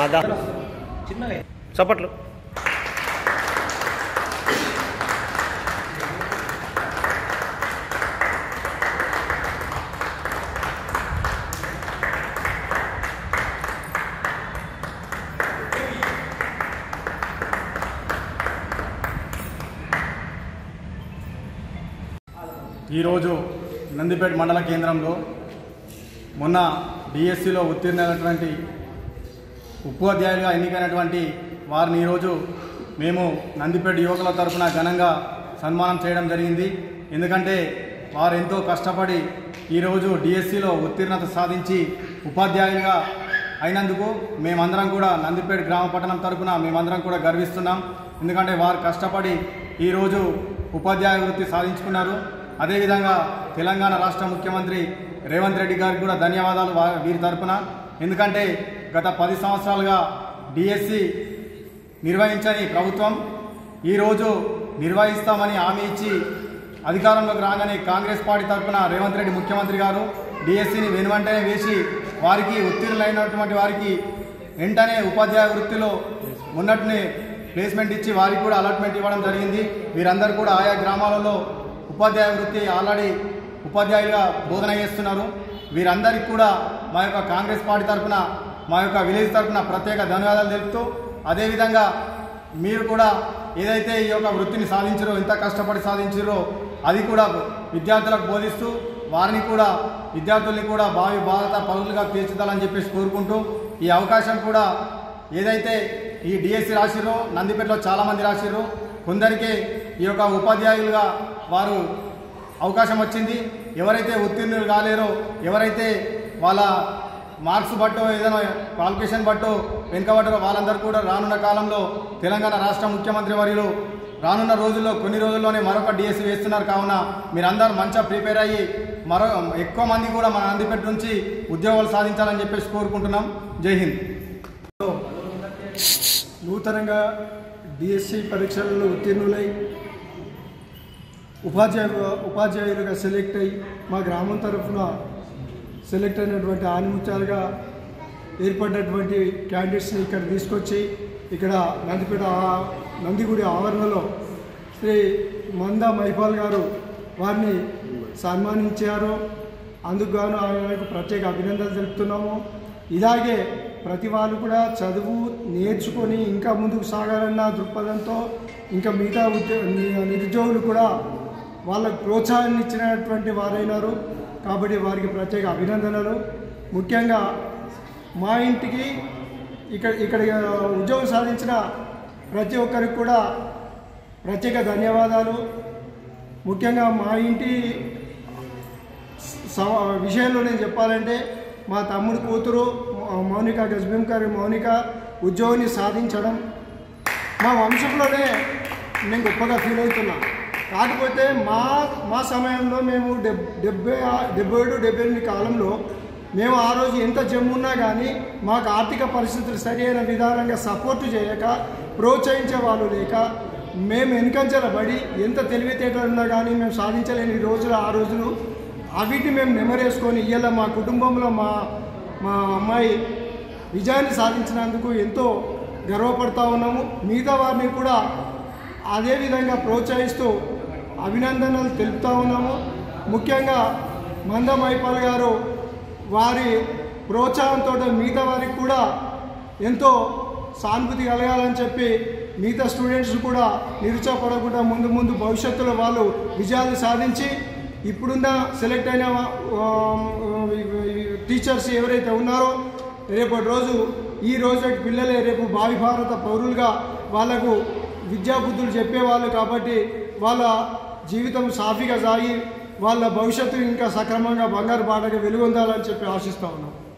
ఆ, దా చిన్నగా చప్పట్లు ఈరోజు నందిపేట మండల కేంద్రంలో మొన్న డిఎస్సిలో ఉత్తీర్ణమైనటువంటి ఉపాధ్యాయులుగా ఎన్నికైనటువంటి వారిని ఈరోజు మేము నందిపేట యువకుల తరఫున ఘనంగా సన్మానం చేయడం జరిగింది ఎందుకంటే వారు ఎంతో కష్టపడి ఈరోజు డిఎస్సిలో ఉత్తీర్ణత సాధించి ఉపాధ్యాయులుగా అయినందుకు మేమందరం కూడా నందిపేట గ్రామ పట్టణం తరఫున మేమందరం కూడా గర్విస్తున్నాం ఎందుకంటే వారు కష్టపడి ఈరోజు ఉపాధ్యాయ వృత్తి సాధించుకున్నారు అదేవిధంగా తెలంగాణ రాష్ట్ర ముఖ్యమంత్రి రేవంత్ రెడ్డి గారికి కూడా ధన్యవాదాలు వా- వీరి తరపున ఎందుకంటే గత పది సంవత్సరాలుగా డిఎస్సి నిర్వహించని ప్రభుత్వం ఈరోజు నిర్వహిస్తామని హామీ ఇచ్చి అధికారంలోకి రాగానే కాంగ్రెస్ పార్టీ తరఫున రేవంత్ రెడ్డి ముఖ్యమంత్రి గారు డిఎస్సిని వెనువెంటనే వేసి వారికి ఉత్తీర్ణులైనటువంటి వారికి వెంటనే ఉపాధ్యాయ వృత్తిలో ఉన్నట్టునే ప్లేస్మెంట్ ఇచ్చి వారికి కూడా అలాట్మెంట్ ఇవ్వడం జరిగింది వీరందరూ కూడా ఆయా గ్రామాలలో ఉపాధ్యాయ వృత్తి ఆల్రెడీ ఉపాధ్యాయులుగా బోధన చేస్తున్నారు వీరందరికీ కూడా మా యొక్క కాంగ్రెస్ పార్టీ తరఫున మా యొక్క విలేజ్ తరఫున ప్రత్యేక ధన్యవాదాలు తెలుపుతూ అదేవిధంగా మీరు కూడా ఏదైతే ఈ యొక్క వృత్తిని సాధించారో ఎంత కష్టపడి సాధించారో అది కూడా విద్యార్థులకు బోధిస్తూ వారిని కూడా విద్యార్థుల్ని కూడా భావి భారత పౌరులుగా తీర్చిదాలని చెప్పేసి కోరుకుంటూ ఈ అవకాశం కూడా ఏదైతే ఈ డిఎస్సి రాసిరో నందిపేటలో చాలామంది రాసిర్రు కొందరికి ఈ యొక్క ఉపాధ్యాయులుగా వారు అవకాశం వచ్చింది ఎవరైతే ఉత్తీర్ణులు కాలేరో ఎవరైతే వాళ్ళ మార్క్స్ బట్టో ఏదైనా క్వాలిఫికేషన్ బట్టో వెనుకబడ్డారో వాళ్ళందరూ కూడా రానున్న కాలంలో తెలంగాణ రాష్ట్ర ముఖ్యమంత్రి వర్యులు రానున్న రోజుల్లో కొన్ని రోజుల్లోనే మరొక డిఎస్సి వేస్తున్నారు కావున మీరందరూ మంచిగా ప్రిపేర్ అయ్యి మరో ఎక్కువ మంది కూడా మన నందిపేట నుంచి ఉద్యోగాలు సాధించాలని చెప్పేసి కోరుకుంటున్నాం జై హింద్ నూతనంగా డిఎస్సి పరీక్షలలో ఉత్తీర్ణులై ఉపాధ్యాయు ఉపాధ్యాయులుగా సెలెక్ట్ అయ్యి మా గ్రామం తరఫున సెలెక్ట్ అయినటువంటి ఆనిముత్యాలుగా ఏర్పడినటువంటి క్యాండిడేట్స్ని ఇక్కడ తీసుకొచ్చి ఇక్కడ నందిపేట ఆ- నందిగుడి ఆవరణలో శ్రీ మంద మైపాల్ గారు వారిని సన్మానించారు అందుకు గాను ఆయనకు ప్రత్యేక అభినందనలు తెలుపుతున్నాము ఇలాగే ప్రతి వాళ్ళు కూడా చదువు నేర్చుకొని ఇంకా ముందుకు సాగాలన్న దృక్పథంతో ఇంకా మిగతా ఉద్యో ని- నిరుద్యోగులు కూడా వాళ్ళకు ప్రోత్సాహాన్ని ఇచ్చినటువంటి వారైనారు కాబట్టి వారికి ప్రత్యేక అభినందనలు ముఖ్యంగా మా ఇంటికి ఇక్కడ ఇక్కడ ఉద్యోగం సాధించిన ప్రతి ఒక్కరికి కూడా ప్రత్యేక ధన్యవాదాలు ముఖ్యంగా మా ఇంటి సమ విషయంలో నేను చెప్పాలంటే మా తమ్ముడు కూతురు మౌ- మౌనిక గజ్బీం గారి మౌనిక ఉద్యోగిని సాధించడం మా వంశంలోనే నేను గొప్పగా ఫీల్ అవుతున్నా కాకపోతే మా మా సమయంలో మేము డెబ్ డెబ్బై ఆ- డెబ్బై ఏడు డెబ్బై ఎనిమిది కాలంలో మేము ఆ రోజు ఎంత జమ్మున్నా కానీ మాకు ఆర్థిక పరిస్థితులు సరి అయిన విధానంగా సపోర్ట్ చేయక ప్రోత్సహించే వాళ్ళు లేక మేము వెనుకంచెల పడి ఎంత తెలివితేటలు ఉన్నా కానీ మేము సాధించలేని రోజులు ఆ రోజులు అవిటిని మేము నెమరేసుకొని ఇవాళ మా కుటుంబంలో మా మా అమ్మాయి విజయాన్ని సాధించినందుకు ఎంతో గర్వపడతా ఉన్నాము మిగతా వారిని కూడా అదే విధంగా ప్రోత్సహిస్తూ అభినందనలు తెలుపుతా ఉన్నాము ముఖ్యంగా మంద మైపాల్ గారు వారి ప్రోత్సాహంతో మిగతా వారికి కూడా ఎంతో సానుభూతి కలగాలని చెప్పి మిగతా స్టూడెంట్స్ కూడా నిరుత్సాహపడకుండా ముందు ముందు భవిష్యత్తులో వాళ్ళు విజయాలు సాధించి ఇప్పుడున్న సెలెక్ట్ అయిన ఆ, టీచర్స్ ఎవరైతే ఉన్నారో రేపటి రోజు ఈ రోజు పిల్లలే రేపు భావి భారత పౌరులుగా వాళ్ళకు విద్యాబుద్ధులు చెప్పేవాళ్ళు కాబట్టి వాళ్ళ జీవితం సాఫీగా సాగి వాళ్ళ భవిష్యత్తు ఇంకా సక్రమంగా బంగారు బాటగా వెలుగొందాలని చెప్పి ఆశిస్తా ఉన్నాం